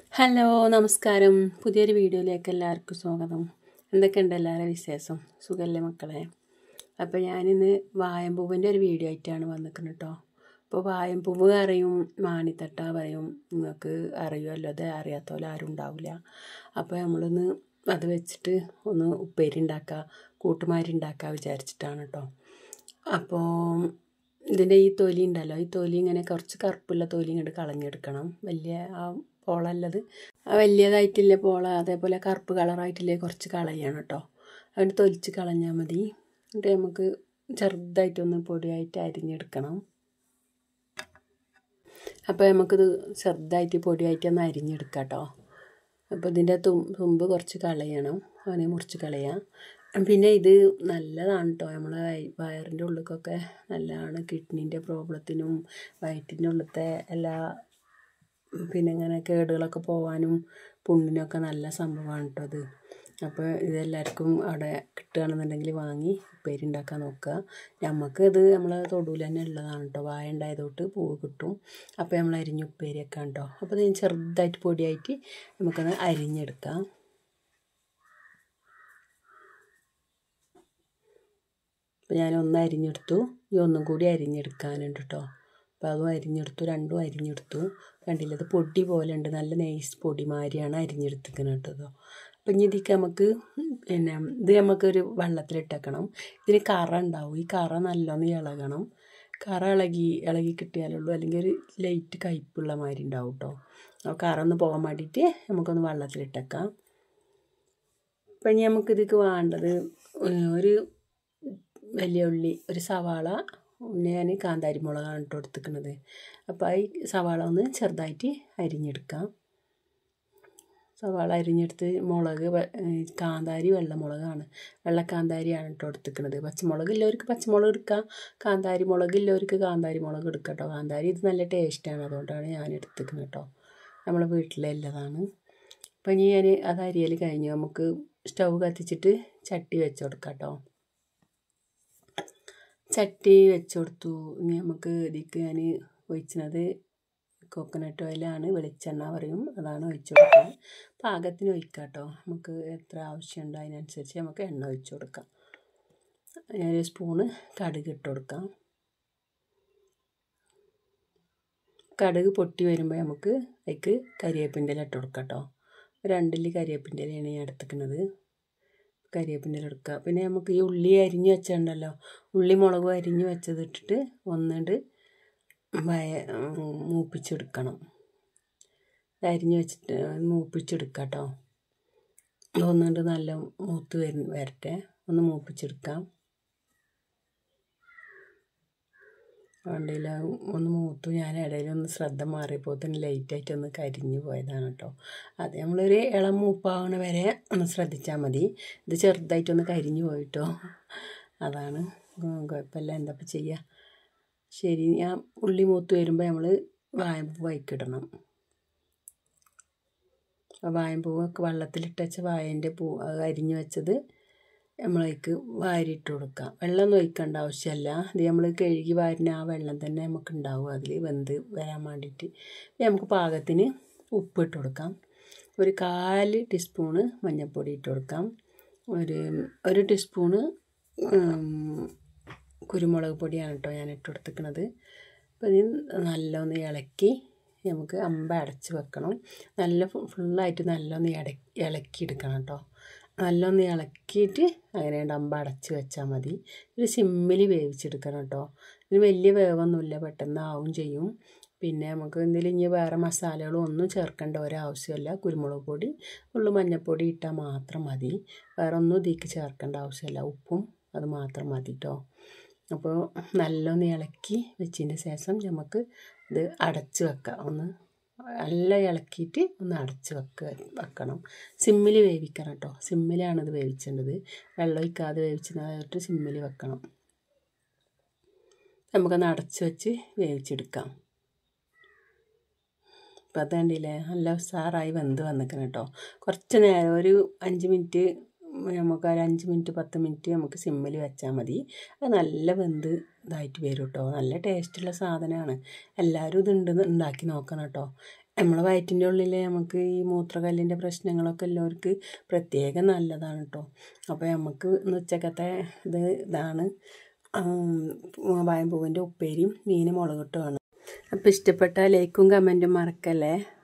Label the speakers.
Speaker 1: hello നമസ്കാരം പുതിയൊരു വീഡിയോയിലേക്ക് എല്ലാവർക്കും സ്വാഗതം എന്തൊക്കെയുണ്ട് എല്ലാവരുടെ വിശേഷം സുഖമല്ലേ മക്കളെ അപ്പോൾ ഞാനിന്ന് വായമ്പൂവിൻ്റെ ഒരു വീഡിയോ ആയിട്ടാണ് വന്നിരിക്കുന്നത് കേട്ടോ അപ്പോൾ വായമ്പൂവ് അറിയും മാണിത്തട്ട പറയും നിങ്ങൾക്ക് അറിയുമല്ലോ അത് അറിയാത്ത പോലെ ആരും ഉണ്ടാവില്ല അപ്പോൾ നമ്മളൊന്ന് അത് വെച്ചിട്ട് ഒന്ന് ഉപ്പേരി ഉണ്ടാക്കുക കൂട്ടുമാരി ഉണ്ടാക്കുക വിചാരിച്ചിട്ടാണ് കേട്ടോ അപ്പോൾ ഇതിൻ്റെ ഈ തൊലി ഉണ്ടല്ലോ ഈ തൊലി ഇങ്ങനെ കുറച്ച് കറുപ്പുള്ള തൊലി ഇങ്ങോട്ട് കളഞ്ഞെടുക്കണം വലിയ ആ പോളല്ലത് ആ വലിയതായിട്ടില്ല പോള അതേപോലെ കറുപ്പ് കളറായിട്ടില്ലേ കുറച്ച് കളയണം കേട്ടോ അതിന് തൊലിച്ച് കളഞ്ഞാൽ മതി എന്നിട്ട് നമുക്ക് ചെറുതായിട്ടൊന്ന് പൊടിയായിട്ട് അരിഞ്ഞെടുക്കണം അപ്പോൾ നമുക്കിത് ചെറുതായിട്ട് പൊടിയായിട്ട് ഒന്ന് അരിഞ്ഞെടുക്കാം കേട്ടോ അപ്പോൾ ഇതിൻ്റെ തും തുമ്പ് കുറച്ച് കളയണം അവനെ മുറിച്ച് കളയാം പിന്നെ ഇത് നല്ലതാണ് കേട്ടോ നമ്മളെ വയറിൻ്റെ ഉള്ളിലേക്കൊക്കെ നല്ലതാണ് കിഡ്നീൻ്റെ പ്രോബ്ലത്തിനും വയറ്റിൻ്റെ ഉള്ളിലത്തെ എല്ലാ പിന്നെ ഇങ്ങനെ കേടുകളൊക്കെ പോകാനും പുണ്ണിനൊക്കെ നല്ല സംഭവമാണ് കേട്ടോ അത് അപ്പോൾ ഇതെല്ലാവർക്കും അവിടെ കിട്ടുകയാണെന്നുണ്ടെങ്കിൽ വാങ്ങി ഉപ്പേരി ഉണ്ടാക്കാൻ നോക്കുക നമുക്ക് ഇത് നമ്മളെ തൊടുവിൽ തന്നെ ഉള്ളതാണ് കേട്ടോ വായ ഉണ്ടായതുകൊണ്ട് പൂവ് കിട്ടും അപ്പോൾ നമ്മൾ അരിഞ്ഞ് ഉപ്പേരി വെക്കാം കേട്ടോ അപ്പോൾ ഇത് ചെറുതായിട്ട് പൊടിയായിട്ട് നമുക്കത് അരിഞ്ഞെടുക്കാം അപ്പോൾ ഞാൻ ഒന്ന് അരിഞ്ഞെടുത്തു ഈ ഒന്നും കൂടി അരിഞ്ഞെടുക്കാനുണ്ട് കേട്ടോ അപ്പോൾ അതും അരിഞ്ഞെടുത്തു രണ്ടും അരിഞ്ഞെടുത്തു കണ്ടില്ല ഇത് പൊടി പോലെ ഉണ്ട് നല്ല നൈസ് പൊടി മാതിരിയാണ് അരിഞ്ഞെടുത്തിക്കുന്നത് കേട്ടോ അപ്പം ഇനി ഇതിക്ക് നമുക്ക് പിന്നെ ഇത് നമുക്കൊരു വെള്ളത്തിലിട്ടേക്കണം ഇതിന് കറ ഉണ്ടാവും ഈ കറ നല്ലോണം ഇളകണം കറ ഇളകി ഇളകി കിട്ടിയാലുള്ളൂ അല്ലെങ്കിൽ ഒരു ലൈറ്റ് കയ്പുള്ള മാതിരി ഉണ്ടാവും കേട്ടോ അപ്പോൾ കറ ഒന്ന് പോകാൻ വേണ്ടിയിട്ട് നമുക്കൊന്ന് വെള്ളത്തിലിട്ടേക്കാം അപ്പം ഇനി നമുക്കിതിക്ക് വേണ്ടത് ഒരു വലിയ ഉള്ളി ഒരു സവാള പിന്നെ ഞാൻ കാന്താരി മുളകാണ് ഇട്ട് കൊടുത്തിരിക്കുന്നത് അപ്പോൾ ഈ സവാള ഒന്ന് ചെറുതായിട്ട് അരിഞ്ഞെടുക്കാം സവാള അരിഞ്ഞെടുത്ത് മുളക് കാന്താരി വെള്ളമുളകാണ് വെള്ളക്കാന്താരിയാണ് ഇട്ട് കൊടുത്തിരിക്കുന്നത് പച്ചമുളക് ഇല്ലവർക്ക് പച്ചമുളക് എടുക്കാം കാന്താരി മുളക് ഇല്ലവർക്ക് കാന്താരി മുളക് എടുക്കാം കേട്ടോ കാന്താരി ഇത് നല്ല ടേസ്റ്റാണ് അതുകൊണ്ടാണ് ഞാൻ എടുത്തിരിക്കുന്നത് കേട്ടോ നമ്മളെ വീട്ടിലുള്ളതാണ് അപ്പം ഇനി ഞാൻ അത് അരിയൽ കഴിഞ്ഞു നമുക്ക് സ്റ്റൗ കത്തിച്ചിട്ട് ചട്ടി വെച്ച് കൊടുക്കാം കേട്ടോ ചട്ടി വെച്ച് കൊടുത്തു ഇനി നമുക്ക് ഇതിക്ക് ഞാൻ ഒഴിച്ചത് കോക്കനട്ട് ഓയിലാണ് വെളിച്ചെണ്ണ പറയും അതാണ് ഒഴിച്ച് കൊടുക്കുന്നത് പാകത്തിന് ഒഴിക്കാം കേട്ടോ നമുക്ക് എത്ര ആവശ്യമുണ്ടോ അതിനനുസരിച്ച് നമുക്ക് എണ്ണ ഒഴിച്ച് കൊടുക്കാം ഞാനൊരു സ്പൂണ് കടുക് ഇട്ട് കൊടുക്കാം കടുക് പൊട്ടി വരുമ്പോൾ നമുക്ക് അതിക്ക് കരിവേപ്പിൻ്റെ ഇല ഇട്ട് കൊടുക്കാം കേട്ടോ രണ്ടില് കരിവേപ്പിൻ്റെ ഇലയാണ് ഞാൻ എടുത്തിക്കുന്നത് കരിവേപ്പിൻ്റെ ഇല എടുക്കുക പിന്നെ നമുക്ക് ഈ ഉള്ളി അരിഞ്ഞ് വെച്ചിട്ടുണ്ടല്ലോ ഉള്ളി മുളകും അരിഞ്ഞ് വെച്ചത് ഇട്ടിട്ട് ഒന്നിട്ട് വയ മൂപ്പിച്ചെടുക്കണം അരിഞ്ഞ് വെച്ചിട്ട് മൂപ്പിച്ചെടുക്കാം കേട്ടോ ഒന്നുകൊണ്ട് നല്ല മൂത്ത് വര വരട്ടെ ഒന്ന് മൂപ്പിച്ചെടുക്കാം വണ്ടിയിൽ ഒന്ന് മൂത്തു ഞാൻ ഇടയിൽ ഒന്ന് ശ്രദ്ധ മാറിയപ്പോൾ തന്നെ ലൈറ്റായിട്ട് ഒന്ന് കരിഞ്ഞു പോയതാണ് കേട്ടോ അത് നമ്മളൊരു ഇളം മൂപ്പാവണ വരെ ഒന്ന് ശ്രദ്ധിച്ചാൽ മതി ഇത് ചെറുതായിട്ടൊന്ന് കരിഞ്ഞു പോയിട്ടോ അതാണ് കുഴപ്പമില്ല എന്താ ഇപ്പം ചെയ്യുക ശരി ഞാൻ ഉള്ളി മൂത്ത് വരുമ്പോൾ നമ്മൾ വായമ്പൂ വൈക്കിടണം വായമ്പൂവൊക്കെ വെള്ളത്തിലിട്ട് വെച്ച വായൻ്റെ പൂ അരിഞ്ഞു വെച്ചത് നമ്മളേക്ക് വാരിയിട്ട് കൊടുക്കാം വെള്ളം ഒഴിക്കേണ്ട ആവശ്യമല്ല ഇത് നമ്മൾ കഴുകി വാരിന ആ വെള്ളം തന്നെ നമുക്ക് ഉണ്ടാവും അതിൽ വെന്ത് വരാൻ വേണ്ടിയിട്ട് നമുക്ക് പാകത്തിന് ഉപ്പ് ഇട്ട് കൊടുക്കാം ഒരു കാല് ടീസ്പൂണ് മഞ്ഞൾപ്പൊടി ഇട്ട് കൊടുക്കാം ഒരു ഒരു ടീസ്പൂണ് കുരുമുളക് പൊടിയാണ് കേട്ടോ ഞാൻ ഇട്ട് കൊടുത്തിരിക്കുന്നത് അപ്പോൾ ഇത് നല്ലൊന്ന് ഇളക്കി നമുക്ക് അമ്പ അടച്ച് വെക്കണം നല്ല ഫുള്ളായിട്ട് നല്ലൊന്ന് ഇട ഇളക്കി എടുക്കണം കേട്ടോ നല്ലൊന്ന് ഇളക്കിയിട്ട് അങ്ങനെ അമ്പ അടച്ച് വെച്ചാൽ മതി ഒരു സിമ്മിൽ വേവിച്ചെടുക്കണം കേട്ടോ ഇതിന് വലിയ വേവൊന്നുമില്ല പെട്ടെന്ന് ആവും ചെയ്യും പിന്നെ നമുക്ക് എന്തെങ്കിലും ഇനി വേറെ മസാലകളും ഒന്നും ചേർക്കേണ്ട ഒരാവശ്യമില്ല കുരുമുളക് പൊടി ഉള്ളു മഞ്ഞൾപ്പൊടി ഇട്ടാൽ മാത്രം മതി വേറെ ഒന്നും ഇതിലേക്ക് ചേർക്കേണ്ട ആവശ്യമില്ല ഉപ്പും അത് മാത്രം മതി കേട്ടോ അപ്പോൾ നല്ലൊന്ന് ഇളക്കി വെച്ചതിന് ശേഷം നമുക്ക് ഇത് അടച്ച് വെക്കാം ഒന്ന് നല്ല ഇളക്കിയിട്ട് ഒന്ന് അടച്ച് വെക്ക വെക്കണം സിമ്മിൽ വേവിക്കണം കേട്ടോ സിമ്മിലാണ് ഇത് വേവിക്കേണ്ടത് വെള്ളം ഒഴിക്കാതെ വേവിച്ചതായിട്ട് സിമ്മിൽ വെക്കണം നമുക്കൊന്ന് അടച്ച് വെച്ച് വേവിച്ചെടുക്കാം അപ്പോൾ അത് കണ്ടില്ലേ നല്ല ഉസാറായി വെന്ത് വന്നിക്കണം കേട്ടോ കുറച്ച് നേരം ഒരു അഞ്ച് മിനിറ്റ് നമുക്ക് ഒരു അഞ്ച് മിനിറ്റ് പത്ത് മിനിറ്റ് നമുക്ക് സിമ്മിൽ വെച്ചാൽ മതി അത് നല്ല വെന്ത് ഇതായിട്ട് വരും കേട്ടോ നല്ല ടേസ്റ്റുള്ള സാധനമാണ് എല്ലാവരും ഇത് ഉണ്ട് ഉണ്ടാക്കി നോക്കണം കേട്ടോ നമ്മളെ വയറ്റിൻ്റെ ഉള്ളിൽ നമുക്ക് ഈ മൂത്രകല്ലിൻ്റെ പ്രശ്നങ്ങളൊക്കെ ഉള്ളവർക്ക് പ്രത്യേകം നല്ലതാണ് കേട്ടോ അപ്പോൾ നമുക്ക് ഇന്ന് ഉച്ചക്കത്തെ ഇത് ഇതാണ് വായമ്പൂവിൻ്റെ ഉപ്പേരിയും മീൻ മുളകിട്ടുമാണ് അപ്പോൾ ഇഷ്ടപ്പെട്ട ലൈക്കും കമൻറ്റും മറക്കല്ലേ